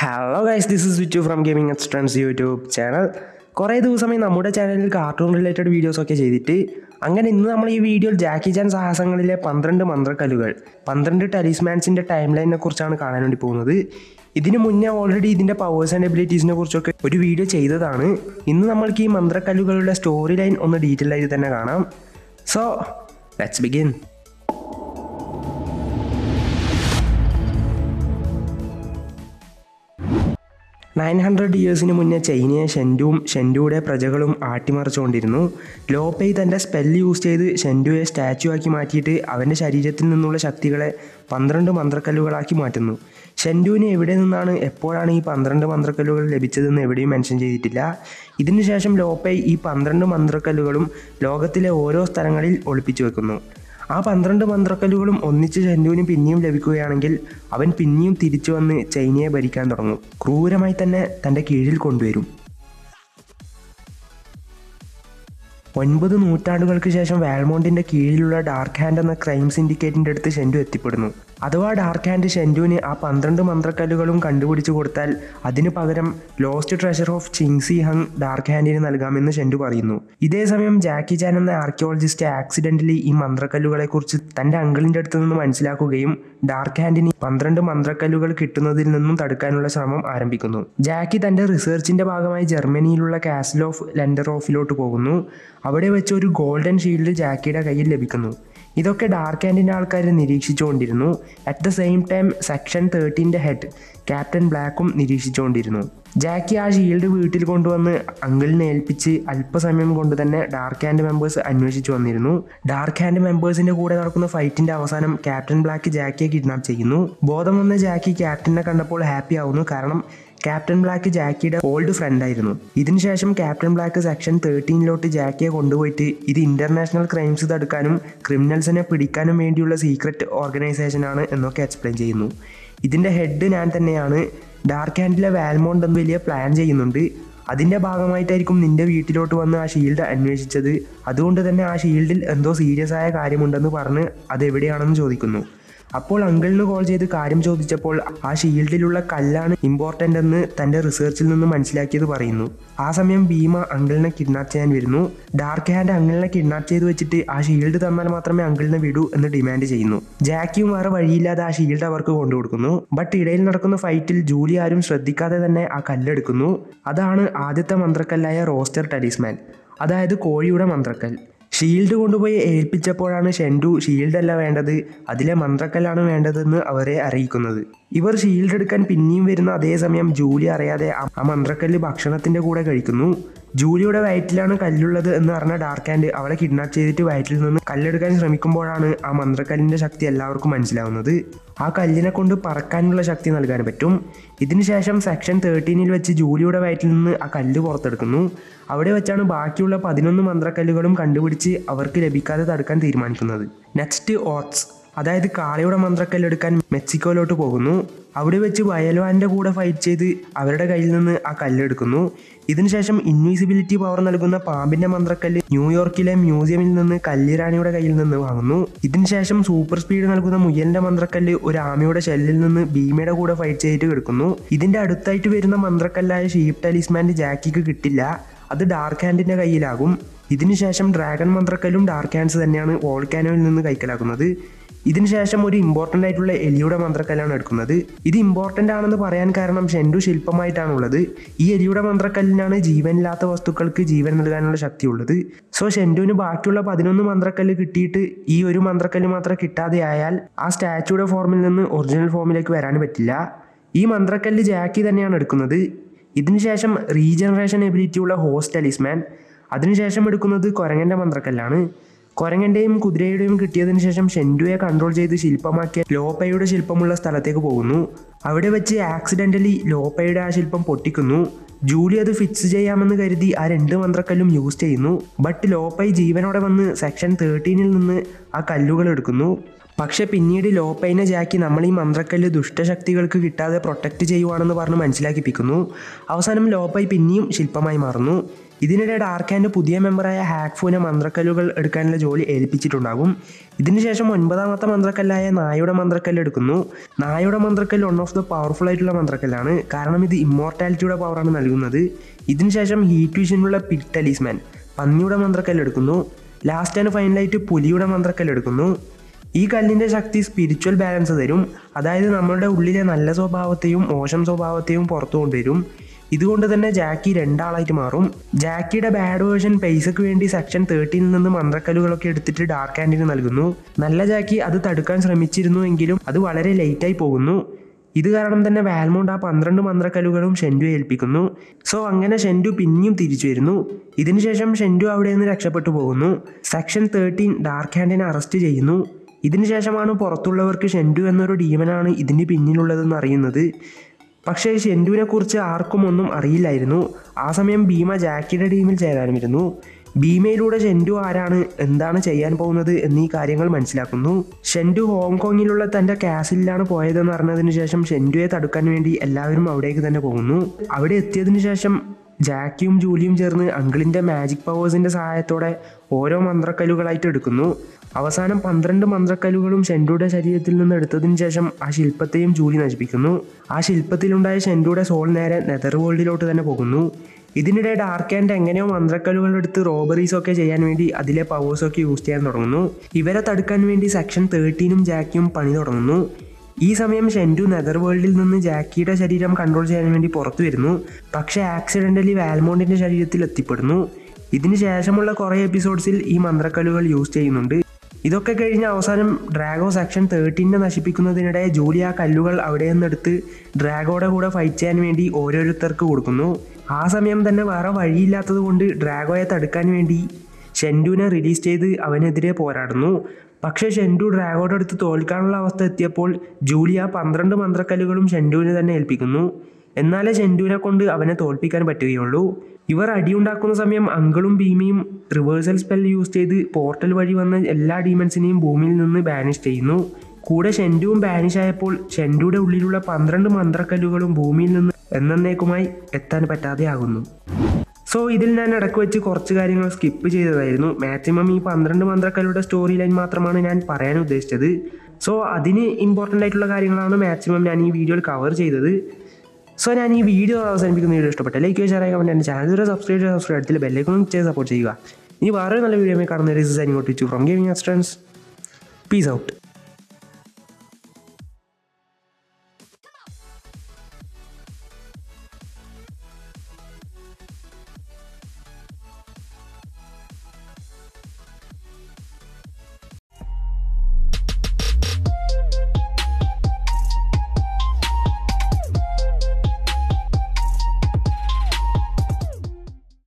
hello guys this is Vichu from gaming എക്സ്ട്രൻസ് YouTube channel കുറേ ദിവസമായി നമ്മുടെ ചാനലിൽ കാർട്ടൂൺ റിലേറ്റഡ് വീഡിയോസൊക്കെ ചെയ്തിട്ട് അങ്ങനെ ഇന്ന് നമ്മൾ ഈ വീഡിയോയിൽ ജാക്കി ചാൻ സാഹസങ്ങളിലെ പന്ത്രണ്ട് മന്ത്രക്കല്ലുകൾ പന്ത്രണ്ട് ടെലിസ്മാൻസിൻ്റെ ടൈം ലൈനിനെ കുറിച്ചാണ് കാണാൻ വേണ്ടി പോകുന്നത് ഇതിനു മുന്നേ ഓൾറെഡി ഇതിൻ്റെ പവേഴ്സ് ആൻഡ് എബിലിറ്റീസിനെ കുറിച്ചൊക്കെ ഒരു വീഡിയോ ചെയ്തതാണ് ഇന്ന് നമ്മൾക്ക് ഈ മന്ത്രക്കല്ലുകളുടെ സ്റ്റോറി ലൈൻ ഒന്ന് ഡീറ്റെയിൽ ആയിട്ട് തന്നെ കാണാം so let's begin nine hundred ഇയേഴ്സിന് മുന്നേ ചൈനയെ ഷെൻഡുവും ഷെൻഡുയുടെ പ്രജകളും ആട്ടിമറിച്ചുകൊണ്ടിരുന്നു ലോപ്പൈ തൻ്റെ സ്പെല്ല് യൂസ് ചെയ്ത് ഷെൻഡുയെ സ്റ്റാച്ചു ആക്കി മാറ്റിയിട്ട് അവൻ്റെ ശരീരത്തിൽ നിന്നുള്ള ശക്തികളെ പന്ത്രണ്ട് മന്ത്രക്കല്ലുകളാക്കി മാറ്റുന്നു ഷെൻഡുവിന് എവിടെ നിന്നാണ് എപ്പോഴാണ് ഈ പന്ത്രണ്ട് മന്ത്രക്കല്ലുകൾ ലഭിച്ചതെന്ന് എവിടെയും മെൻഷൻ ചെയ്തിട്ടില്ല ഇതിനുശേഷം ലോപ്പൈ ഈ പന്ത്രണ്ട് മന്ത്രക്കല്ലുകളും ലോകത്തിലെ ഓരോ സ്ഥലങ്ങളിൽ ഒളിപ്പിച്ചു വെക്കുന്നു ആ പന്ത്രണ്ട് മന്ത്രക്കല്ലുകളും ഒന്നിച്ച് ഷെൻഡുവിന് പിന്നെയും ലഭിക്കുകയാണെങ്കിൽ അവൻ പിന്നെയും തിരിച്ചു വന്ന് ചൈനയെ ഭരിക്കാൻ തുടങ്ങും ക്രൂരമായി തന്നെ തൻ്റെ കീഴിൽ കൊണ്ടുവരും ഒൻപത് നൂറ്റാണ്ടുകൾക്ക് ശേഷം വാൽമോണ്ടിന്റെ കീഴിലുള്ള ഡാർക്ക് ഹാൻഡ് എന്ന ക്രൈം സിൻഡിക്കേറ്റിന്റെ അടുത്ത് ഷെൻഡു എത്തിപ്പെടുന്നു അഥവാ ഡാർക്ക് ഹാൻഡ് ഷെൻഡുവിന് ആ പന്ത്രണ്ട് മന്ത്രക്കല്ലുകളും കണ്ടുപിടിച്ചു കൊടുത്താൽ അതിനു പകരം lost treasure of Qin Shi Huang dark ഹാൻഡിന് നൽകാമെന്ന് ഷെൻഡു പറയുന്നു ഇതേ സമയം ജാക്കി ചാൻ എന്ന ആർക്കിയോളജിസ്റ്റ് ആക്സിഡന്റലി ഈ മന്ത്രക്കല്ലുകളെ കുറിച്ച് തന്റെ അങ്കിളിന്റെ അടുത്ത് നിന്ന് മനസ്സിലാക്കുകയും ഡാർക്ക് ഹാൻഡിന് പന്ത്രണ്ട് മന്ത്രക്കല്ലുകൾ കിട്ടുന്നതിൽ നിന്നും തടുക്കാനുള്ള ശ്രമം ആരംഭിക്കുന്നു ജാക്കി തന്റെ റിസർച്ചിന്റെ ഭാഗമായി ജർമ്മനിയിലുള്ള കാസിൽ ഓഫ് ലെൻഡർ ഓഫിലോട്ട് പോകുന്നു അവിടെ വെച്ച് ഒരു ഗോൾഡൻ ഷീൽഡ് ജാക്കിയുടെ കയ്യിൽ ലഭിക്കുന്നു ഇതൊക്കെ ഡാർക്ക് ഹാൻഡിൻ്റെ ആൾക്കാർ നിരീക്ഷിച്ചുകൊണ്ടിരുന്നു at the same time section തേർട്ടീൻ്റെ ഹെഡ് ക്യാപ്റ്റൻ ബ്ലാക്കും നിരീക്ഷിച്ചുകൊണ്ടിരുന്നു ജാക്കി ആ ഷീൽഡ് വീട്ടിൽ കൊണ്ടുവന്ന് അങ്കിളിനെ ഏൽപ്പിച്ച് അല്പസമയം കൊണ്ട് തന്നെ ഡാർക്ക് ഹാൻഡ് മെമ്പേഴ്സ് അന്വേഷിച്ചു വന്നിരുന്നു ഡാർക്ക് ഹാൻഡ് മെമ്പേഴ്സിന്റെ കൂടെ നടക്കുന്ന ഫൈറ്റിന്റെ അവസാനം ക്യാപ്റ്റൻ ബ്ലാക്ക് ജാക്കിയെ കിഡ്നാപ്പ് ചെയ്യുന്നു ബോധം വന്ന ജാക്കി ക്യാപ്റ്റനെ കണ്ടപ്പോൾ ഹാപ്പി ആവുന്നു കാരണം ക്യാപ്റ്റൻ ബ്ലാക്ക് ജാക്കിയുടെ ഓൾഡ് ഫ്രണ്ട് ആയിരുന്നു ഇതിനുശേഷം ക്യാപ്റ്റൻ ബ്ലാക്ക് സെക്ഷൻ തേർട്ടീനിലോട്ട് ജാക്കിയെ കൊണ്ടുപോയിട്ട് ഇത് ഇന്റർനാഷണൽ ക്രൈംസ് തടുക്കാനും ക്രിമിനൽസിനെ പിടിക്കാനും വേണ്ടിയുള്ള സീക്രട്ട് ഓർഗനൈസേഷനാണ് എന്നൊക്കെ എക്സ്പ്ലെയിൻ ചെയ്യുന്നു ഇതിൻ്റെ ഹെഡ് ഞാൻ തന്നെയാണ് ഡാർക്ക് ഹാൻഡിലെ വാൽമോണ്ട് എന്ന് വലിയ പ്ലാൻ ചെയ്യുന്നുണ്ട് അതിൻ്റെ ഭാഗമായിട്ടായിരിക്കും നിന്റെ വീട്ടിലോട്ട് വന്ന് ആ ഷീൽഡ് അന്വേഷിച്ചത് അതുകൊണ്ട് തന്നെ ആ ഷീൽഡിൽ എന്തോ സീരിയസ് ആയ കാര്യമുണ്ടെന്ന് പറഞ്ഞ് അത് എവിടെയാണെന്ന് ചോദിക്കുന്നു അപ്പോൾ അങ്കിളിന് കോൾ ചെയ്ത് കാര്യം ചോദിച്ചപ്പോൾ ആ ഷീൽഡിലുള്ള കല്ലാണ് ഇമ്പോർട്ടൻ്റ് എന്ന് തൻ്റെ റിസർച്ചിൽ നിന്ന് മനസ്സിലാക്കിയത് പറയുന്നു ആ സമയം ഭീമ അങ്കിളിനെ കിഡ്നാപ്പ് ചെയ്യാൻ വരുന്നു ഡാർക്ക് ഹാൻഡ് അങ്കിളിനെ കിഡ്നാപ്പ് ചെയ്ത് വെച്ചിട്ട് ആ ഷീൽഡ് തന്നാൽ മാത്രമേ അങ്കിളിനെ വിടൂ എന്ന് ഡിമാൻഡ് ചെയ്യുന്നു ജാക്കിയും വേറെ വഴിയില്ലാതെ ആ ഷീൽഡ് അവർക്ക് കൊണ്ടുകൊടുക്കുന്നു ബട്ട് ഇടയിൽ നടക്കുന്ന ഫൈറ്റിൽ ജൂലി ആരും ശ്രദ്ധിക്കാതെ തന്നെ ആ കല്ലെടുക്കുന്നു അതാണ് ആദ്യത്തെ മന്ത്രക്കല്ലായ റോസ്റ്റർ ടെലിസ്മാൻ അതായത് കോഴിയുടെ മന്ത്രക്കൽ ഷീൽഡ് കൊണ്ടുപോയി ഏൽപ്പിച്ചപ്പോഴാണ് ഷെൻഡു ഷീൽഡ് അല്ല വേണ്ടത് അതിലെ മന്ത്രക്കല്ലാണ് വേണ്ടതെന്ന് അവരെ അറിയിക്കുന്നത് ഇവർ ഷീൽഡ് എടുക്കാൻ പിന്നെയും വരുന്ന അതേ സമയം ജൂലി അറിയാതെ ആ ആ മന്ത്രക്കല്ല് ഭക്ഷണത്തിന്റെ കൂടെ കഴിക്കുന്നു ജൂലിയുടെ വയറ്റിലാണ് കല്ലുള്ളത് എന്ന് അറിഞ്ഞ ഡാർക്ക് ഹാൻഡ് അവളെ കിഡ്നാപ്പ് ചെയ്തിട്ട് വയറ്റിൽ നിന്ന് കല്ലെടുക്കാൻ ശ്രമിക്കുമ്പോഴാണ് ആ മന്ത്രക്കല്ലിന്റെ ശക്തി എല്ലാവർക്കും മനസ്സിലാവുന്നത് ആ കല്ലിനെ കൊണ്ട് പറക്കാനുള്ള ശക്തി നൽകാൻ പറ്റും ഇതിനുശേഷം സെക്ഷൻ തേർട്ടീനിൽ വെച്ച് ജൂലിയുടെ വയറ്റിൽ നിന്ന് ആ കല്ല് പുറത്തെടുക്കുന്നു അവിടെ വെച്ചാണ് ബാക്കിയുള്ള പതിനൊന്ന് മന്ത്രക്കല്ലുകളും കണ്ടുപിടിച്ച് അവർക്ക് ലഭിക്കാതെ തടുക്കാൻ തീരുമാനിക്കുന്നത് നെക്സ്റ്റ് ഓട്സ് അതായത് കാളയുടെ മന്ത്രക്കല്ലെടുക്കാൻ മെക്സിക്കോയിലോട്ട് പോകുന്നു അവിടെ വെച്ച് വയൽവാൻ്റെ കൂടെ ഫൈറ്റ് ചെയ്ത് അവരുടെ കയ്യിൽ നിന്ന് ആ കല്ലെടുക്കുന്നു ഇതിനുശേഷം ഇൻവിസിബിലിറ്റി പവർ നൽകുന്ന പാമ്പിന്റെ മന്ത്രക്കല്ല് ന്യൂയോർക്കിലെ മ്യൂസിയമിൽ നിന്ന് കല്ലിറാണിയുടെ കയ്യിൽ നിന്ന് വാങ്ങുന്നു ഇതിനുശേഷം സൂപ്പർ സ്പീഡ് നൽകുന്ന മുയലിന്റെ മന്ത്രക്കല്ല് ഒരു ആമയുടെ ഷെല്ലിൽ നിന്ന് ഭീമയുടെ കൂടെ ഫൈറ്റ് ചെയ്തിട്ട് കിടക്കുന്നു ഇതിന്റെ അടുത്തായിട്ട് വരുന്ന മന്ത്രക്കല്ലായ ഷീപ്പ് ടെലിസ്മാൻ്റെ ജാക്കിക്ക് കിട്ടില്ല അത് ഡാർക്ക് ഹാൻഡിന്റെ കയ്യിലാകും ഇതിനുശേഷം ഡ്രാഗൺ മന്ത്രക്കല്ലും ഡാർക്ക് ഹാൻഡ്സ് തന്നെയാണ് വോൾക്കാനോയിൽ നിന്ന് കൈക്കലാക്കുന്നത് ഇതിനുശേഷം ഒരു ഇമ്പോർട്ടൻ്റ് ആയിട്ടുള്ള എലിയുടെ മന്ത്രക്കല്ലാണ് എടുക്കുന്നത് ഇത് ഇമ്പോർട്ടൻ്റ് ആണെന്ന് പറയാൻ കാരണം ഷെൻഡു ശില്പമായിട്ടാണുള്ളത് ഈ എലിയുടെ മന്ത്രക്കല്ലിനാണ് ജീവനില്ലാത്ത വസ്തുക്കൾക്ക് ജീവൻ നൽകാനുള്ള ശക്തിയുള്ളത് സോ ഷെൻഡുവിന് ബാക്കിയുള്ള പതിനൊന്ന് മന്ത്രക്കല്ല് കിട്ടിയിട്ട് ഈ ഒരു മന്ത്രക്കല്ല് മാത്രം കിട്ടാതെ ആയാൽ ആ സ്റ്റാച്ചുയുടെ ഫോമിൽ നിന്ന് ഒറിജിനൽ ഫോമിലേക്ക് വരാൻ പറ്റില്ല ഈ മന്ത്രക്കല്ല് ജാക്കി തന്നെയാണ് എടുക്കുന്നത് ഇതിനുശേഷം റീജനറേഷൻ എബിലിറ്റി ഉള്ള ഹോസ്റ്റ് ടെലിസ്മാൻ അതിനുശേഷം എടുക്കുന്നത് കൊരങ്ങൻ്റെ മന്ത്രക്കല്ലാണ് കൊരങ്ങൻ്റെയും കുതിരയുടെയും കിട്ടിയതിനു ശേഷം ഷെൻഡുയെ കൺട്രോൾ ചെയ്ത് ശില്പമാക്കിയ ലോപ്പയുടെ ശില്പമുള്ള സ്ഥലത്തേക്ക് പോകുന്നു അവിടെ വെച്ച് ആക്സിഡൻ്റലി ലോപ്പയുടെ ആ ശില്പം പൊട്ടിക്കുന്നു ജൂലി അത് ഫിക്സ് ചെയ്യാമെന്ന് കരുതി ആ രണ്ട് മന്ത്രക്കല്ലും യൂസ് ചെയ്യുന്നു ബട്ട് ലോപ്പൈ ജീവനോടെ വന്ന് സെക്ഷൻ തേർട്ടീനിൽ നിന്ന് ആ കല്ലുകൾ എടുക്കുന്നു പക്ഷെ പിന്നീട് ലോപ്പൈനെ ജാക്കി നമ്മൾ ഈ മന്ത്രക്കല്ല് ദുഷ്ടശക്തികൾക്ക് കിട്ടാതെ പ്രൊട്ടക്റ്റ് ചെയ്യുവാണെന്ന് പറഞ്ഞ് മനസ്സിലാക്കിപ്പിക്കുന്നു അവസാനം ലോപ്പൈ പിന്നെയും ശില്പമായി മാറുന്നു ഇതിനിടെ ഡാർക്ക് ആൻഡ് പുതിയ മെമ്പറായ ഹാക്ഫുവിനെ മന്ത്രക്കല്ലുകൾ എടുക്കാനുള്ള ജോലി ഏൽപ്പിച്ചിട്ടുണ്ടാകും ഇതിനുശേഷം ഒൻപതാമത്തെ മന്ത്രക്കല്ലായ നായയുടെ മന്ത്രക്കല്ല് എടുക്കുന്നു നായയുടെ മന്ത്രക്കല്ല് വൺ ഓഫ് ദ പവർഫുൾ ആയിട്ടുള്ള മന്ത്രക്കല്ലാണ് കാരണം ഇത് ഇമ്മോർട്ടാലിറ്റിയുടെ പവറാണ് നൽകുന്നത് ഇതിനുശേഷം ഹീറ്റ് വിഷനുള്ള പിറ്റ് ടലീസ്മാൻ പന്നിയുടെ മന്ത്രക്കല്ല് എടുക്കുന്നു ലാസ്റ്റ് ആൻഡ് ഫൈനലായിട്ട് പുലിയുടെ മന്ത്രക്കല്ല് എടുക്കുന്നു ഈ കല്ലിൻ്റെ ശക്തി സ്പിരിച്വൽ ബാലൻസ് തരും അതായത് നമ്മളുടെ ഉള്ളിലെ നല്ല സ്വഭാവത്തെയും മോശം സ്വഭാവത്തെയും പുറത്തു കൊണ്ടുവരും ഇതുകൊണ്ട് തന്നെ ജാക്കി രണ്ടാളായിട്ട് മാറും ജാക്കിയുടെ ബാഡ് വേർഷൻ പൈസക്ക് വേണ്ടി സെക്ഷൻ തേർട്ടീനിൽ നിന്ന് മന്ത്രക്കല്ലുകളൊക്കെ എടുത്തിട്ട് ഡാർക്ക് ഹാൻഡിന് നൽകുന്നു നല്ല ജാക്കി അത് തടുക്കാൻ ശ്രമിച്ചിരുന്നു എങ്കിലും അത് വളരെ ലേറ്റായി പോകുന്നു ഇത് കാരണം തന്നെ വാൽമോണ്ട് ആ പന്ത്രണ്ട് മന്ത്രക്കല്ലുകളും ഷെൻഡു ഏൽപ്പിക്കുന്നു സോ അങ്ങനെ ഷെൻഡു പിന്നെയും തിരിച്ചു വരുന്നു ഇതിനുശേഷം ഷെൻഡു അവിടെ നിന്ന് രക്ഷപ്പെട്ടു പോകുന്നു സെക്ഷൻ തേർട്ടീൻ ഡാർക്ക് ഹാൻഡിനെ അറസ്റ്റ് ചെയ്യുന്നു ഇതിനുശേഷമാണ് പുറത്തുള്ളവർക്ക് ഷെൻഡു എന്നൊരു ഡീമനാണ് ഇതിന് പിന്നിലുള്ളതെന്ന് അറിയുന്നത് പക്ഷേ ഷെൻഡുവിനെ കുറിച്ച് ആർക്കും ഒന്നും അറിയില്ലായിരുന്നു ആ സമയം ഭീമ ജാക്കിയുടെ ടീമിൽ ചേരാനുമിരുന്നു ഭീമയിലൂടെ ഷെൻഡു ആരാണ് എന്താണ് ചെയ്യാൻ പോകുന്നത് എന്നീ കാര്യങ്ങൾ മനസ്സിലാക്കുന്നു ഷെൻഡു ഹോങ്കോങ്ങിലുള്ള തൻ്റെ കാസിലാണ് പോയതെന്ന് അറിഞ്ഞതിന് ശേഷം ഷെൻഡുയെ തടുക്കാൻ വേണ്ടി എല്ലാവരും അവിടേക്ക് തന്നെ പോകുന്നു അവിടെ എത്തിയതിനു ശേഷം ജാക്കിയും ജൂലിയും ചേർന്ന് അങ്കിളിൻ്റെ മാജിക് പവേഴ്സിൻ്റെ സഹായത്തോടെ ഓരോ മന്ത്രക്കല്ലുകളായിട്ട് എടുക്കുന്നു അവസാനം പന്ത്രണ്ട് മന്ത്രക്കല്ലുകളും ഷെൻഡുയുടെ ശരീരത്തിൽ നിന്ന് എടുത്തതിന് ശേഷം ആ ശില്പത്തെയും ജൂലി നശിപ്പിക്കുന്നു ആ ശില്പത്തിലുണ്ടായ ഷെൻഡുയുടെ സോൾ നേരെ നെതർ വേൾഡിലോട്ട് തന്നെ പോകുന്നു ഇതിനിടെ ഡാർക്ക് ആൻഡ് എങ്ങനെയോ മന്ത്രക്കല്ലുകൾ എടുത്ത് റോബറീസ് ഒക്കെ ചെയ്യാൻ വേണ്ടി അതിലെ പവേഴ്സ് ഒക്കെ യൂസ് ചെയ്യാൻ തുടങ്ങുന്നു ഇവരെ തടുക്കാൻ വേണ്ടി സെക്ഷൻ തേർട്ടീനും ജാക്കിയും പണി തുടങ്ങുന്നു ഈ സമയം ഷെൻഡു നെതർ വേൾഡിൽ നിന്ന് ജാക്കിയുടെ ശരീരം കൺട്രോൾ ചെയ്യാൻ വേണ്ടി പുറത്തു വരുന്നു പക്ഷേ ആക്സിഡൻ്റലി വാൽമോണ്ടിൻ്റെ ശരീരത്തിൽ എത്തിപ്പെടുന്നു ഇതിന് ശേഷമുള്ള കുറേ എപ്പിസോഡ്സിൽ ഈ മന്ത്രക്കല്ലുകൾ യൂസ് ചെയ്യുന്നുണ്ട് ഇതൊക്കെ കഴിഞ്ഞ് അവസാനം ഡ്രാഗോ സെക്ഷൻ തേർട്ടീനെ നശിപ്പിക്കുന്നതിനിടെ ജൂലി ആ കല്ലുകൾ അവിടെ നിന്നെടുത്ത് ഡ്രാഗോയുടെ കൂടെ ഫൈറ്റ് ചെയ്യാൻ വേണ്ടി ഓരോരുത്തർക്ക് കൊടുക്കുന്നു ആ സമയം തന്നെ വേറെ വഴിയില്ലാത്തത് കൊണ്ട് ഡ്രാഗോയെ തടുക്കാൻ വേണ്ടി ഷെൻഡുവിനെ റിലീസ് ചെയ്ത് അവനെതിരെ പോരാടുന്നു പക്ഷേ ഷെൻഡു ഡ്രാഗോയുടെ അടുത്ത് തോൽക്കാനുള്ള അവസ്ഥ എത്തിയപ്പോൾ ജൂലിയ പന്ത്രണ്ട് മന്ത്രക്കല്ലുകളും ഷെൻഡുവിനെ തന്നെ ഏൽപ്പിക്കുന്നു എന്നാലേ ഷെൻഡുവിനെ കൊണ്ട് അവനെ തോൽപ്പിക്കാൻ പറ്റുകയുള്ളൂ ഇവർ അടിയുണ്ടാക്കുന്ന സമയം അങ്കിളും ഭീമയും റിവേഴ്സൽ സ്പെൽ യൂസ് ചെയ്ത് പോർട്ടൽ വഴി വന്ന എല്ലാ ഡീമൻസിനെയും ഭൂമിയിൽ നിന്ന് ബാനിഷ് ചെയ്യുന്നു കൂടെ ഷെൻഡുവും ബാനിഷ് ആയപ്പോൾ ഷെൻഡുയുടെ ഉള്ളിലുള്ള പന്ത്രണ്ട് മന്ത്രക്കല്ലുകളും ഭൂമിയിൽ നിന്ന് എന്നേക്കുമായി എത്താൻ പറ്റാതെ ആകുന്നു സോ ഇതിൽ ഞാൻ ഇടയ്ക്ക് വെച്ച് കുറച്ച് കാര്യങ്ങൾ സ്കിപ്പ് ചെയ്തതായിരുന്നു മാക്സിമം ഈ പന്ത്രണ്ട് മന്ത്രക്കല്ലുടെ സ്റ്റോറി ലൈൻ മാത്രമാണ് ഞാൻ പറയാൻ ഉദ്ദേശിച്ചത് സോ അതിന് ഇമ്പോർട്ടൻ്റ് ആയിട്ടുള്ള കാര്യങ്ങളാണ് മാക്സിമം ഞാൻ ഈ വീഡിയോയിൽ കവർ ചെയ്തത് സോ ഞാൻ ഈ വീഡിയോ അവസാനിപ്പിക്കുന്ന വീഡിയോ ഇഷ്ടപ്പെട്ട ലൈക്ക് ഷെയർ ആയി കമൻറ്റ് എൻ്റെ ചാനൽ വരെ സബ്സ്ക്രൈബ് ചെയ്ത് സബ്സ്ക്രൈബ് അടുത്തുള്ള ബെല്ലേക്കൊന്നും ചെയ്ത് സപ്പോർട്ട് ചെയ്യുക ഇനി വേറെ നല്ല വീഡിയോ കാണുന്ന റിസൈൻ ഇങ്ങോട്ട് from gaming friends peace out